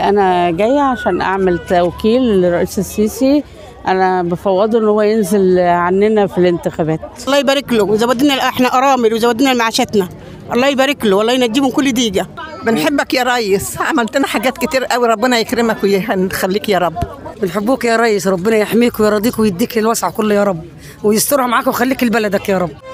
انا جايه عشان اعمل توكيل للرئيس السيسي انا بفوضه ان هو ينزل عننا في الانتخابات الله يبارك له وزودنا احنا ارامل وزودنا معاشاتنا الله يبارك له والله ينجيه من كل ضيقه بنحبك يا ريس عملت لنا حاجات كتير قوي ربنا يكرمك ويخليك يا رب بنحبوك يا ريس ربنا يحميك ويرضيك ويديك الوسع كله يا رب ويسترها معاك ويخليك لبلدك يا رب